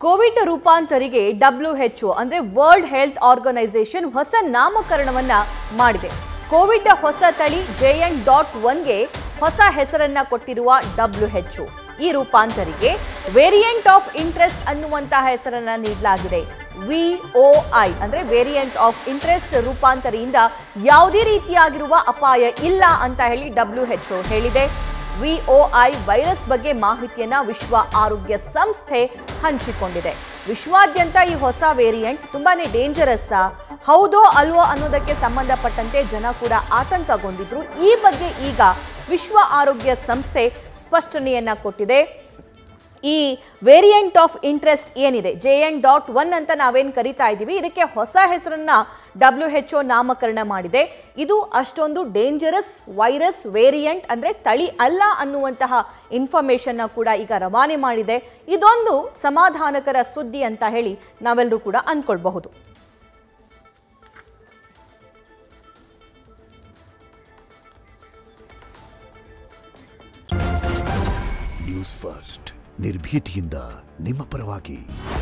Covid ರೂಪಾಂತರಿಗೆ W H ಅಂದ್ರೆ world health organisation ಹೊಸ ನಾಮಕರಣವನ್ನ ಮಾಡಿದೆ ಕೋವಿಡ್ ಹೊಸ ತಳಿ ಜೆಎನ್ ಡಾಟ್ ಒನ್ಗೆ ಹೊಸ ಹೆಸರನ್ನ ಕೊಟ್ಟಿರುವ ಡಬ್ಲ್ಯೂ ಎಚ್ ಈ ರೂಪಾಂತರಿಗೆ ವೇರಿಯಂಟ್ ಆಫ್ ಇಂಟ್ರೆಸ್ಟ್ ಅನ್ನುವಂತಹ ಹೆಸರನ್ನ ನೀಡಲಾಗಿದೆ ವಿಒಐ ಅಂದ್ರೆ ವೇರಿಯಂಟ್ ಆಫ್ ಇಂಟ್ರೆಸ್ಟ್ ರೂಪಾಂತರಿಯಿಂದ ಯಾವುದೇ ರೀತಿಯಾಗಿರುವ ಅಪಾಯ ಇಲ್ಲ ಅಂತ ಹೇಳಿ ಡಬ್ಲ್ಯೂ ಎಚ್ ಹೇಳಿದೆ ವಿಒಐ ವೈರಸ್ ಬಗ್ಗೆ ಮಾಹಿತಿಯನ್ನ ವಿಶ್ವ ಆರೋಗ್ಯ ಸಂಸ್ಥೆ ಹಂಚಿಕೊಂಡಿದೆ ವಿಶ್ವಾದ್ಯಂತ ಈ ಹೊಸ ವೇರಿಯಂಟ್ ತುಂಬಾನೇ ಡೇಂಜರಸ್ ಹೌದೋ ಅಲ್ವೋ ಅನ್ನೋದಕ್ಕೆ ಸಂಬಂಧಪಟ್ಟಂತೆ ಜನ ಕೂಡ ಆತಂಕಗೊಂಡಿದ್ರು ಈ ಬಗ್ಗೆ ಈಗ ವಿಶ್ವ ಆರೋಗ್ಯ ಸಂಸ್ಥೆ ಸ್ಪಷ್ಟನೆಯನ್ನ ಕೊಟ್ಟಿದೆ ಈ ವೇರಿಯಂಟ್ ಆಫ್ ಇಂಟ್ರೆಸ್ಟ್ ಏನಿದೆ ಜೆ ಎನ್ ಡಾಟ್ ಒನ್ ಅಂತ ನಾವೇನು ಕರಿತಾ ಇದ್ದೀವಿ ಇದಕ್ಕೆ ಹೊಸ ಹೆಸರನ್ನ ಡಬ್ಲ್ಯೂ ಎಚ್ ಒ ನಾಮಕರಣ ಮಾಡಿದೆ ಇದು ಅಷ್ಟೊಂದು ಡೇಂಜರಸ್ ವೈರಸ್ ವೇರಿಯಂಟ್ ಅಂದ್ರೆ ತಳಿ ಅಲ್ಲ ಅನ್ನುವಂತಹ ಇನ್ಫಾರ್ಮೇಶನ್ನ ಕೂಡ ಈಗ ರವಾನೆ ಮಾಡಿದೆ ಇದೊಂದು ಸಮಾಧಾನಕರ ಸುದ್ದಿ ಅಂತ ಹೇಳಿ ನಾವೆಲ್ಲರೂ ಕೂಡ ಅಂದ್ಕೊಳ್ಬಹುದು ನ್ಯೂಸ್ ಫಸ್ಟ್ ನಿರ್ಭೀತಿಯಿಂದ ನಿಮ್ಮ ಪರವಾಗಿ